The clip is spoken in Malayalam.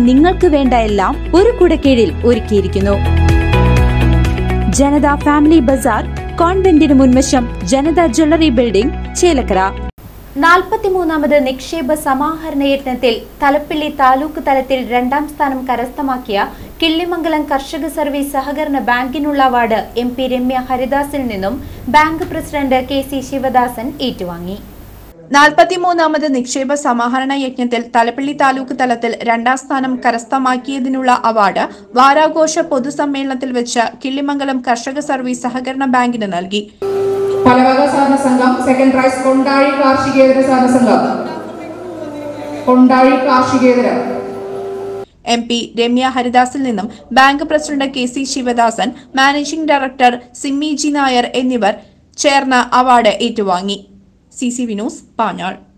നിങ്ങൾക്ക് വേണ്ട എല്ലാം ഒരു കുടക്കീഴിൽ ഒരുക്കിയിരിക്കുന്നു ജനത ഫാമിലി ബസാർ കോൺവെന്റിന് മുൻവശം ജനത ജ്വല്ലറി ബിൽഡിംഗ് ചേലക്കര നാൽപ്പത്തിമൂന്നാമത് നിക്ഷേപ സമാഹരണ യജ്ഞത്തിൽ തലപ്പിള്ളി താലൂക്ക് തലത്തിൽ രണ്ടാം സ്ഥാനം കരസ്ഥമാക്കിയ കിള്ളിമംഗലം കർഷക സർവീസ് സഹകരണ ബാങ്കിനുള്ള അവാർഡ് എം പി രമ്യ ഹരിദാസിൽ നിന്നും bank president K C Sivadasan ഏറ്റുവാങ്ങി നാൽപ്പത്തിമൂന്നാമത് നിക്ഷേപ സമാഹരണ യജ്ഞത്തിൽ തലപ്പള്ളി താലൂക്ക് തലത്തിൽ രണ്ടാം സ്ഥാനം കരസ്ഥമാക്കിയതിനുള്ള അവാർഡ് വാരാഘോഷ പൊതുസമ്മേളനത്തിൽ വെച്ച് കിള്ളിമംഗലം കർഷക സർവീസ് സഹകരണ ബാങ്കിന് നൽകി പലവക സഹകരണ സംഘം സെക്കൻഡ് പ്രൈസ് കൊണ്ടാഴി കാർഷികേതര സഹകരണ സംഘം കൊണ്ടാഴി കാർഷികേതര എം പി രമ്യ ഹരിദാസിൽ നിന്നും bank president K C Sivadasan managing director Simmi G Nair എന്നിവർ ചേർന്ന് അവാർഡ് ഏറ്റുവാങ്ങി സി സി വിനോസ് പാഞ്ഞാൾ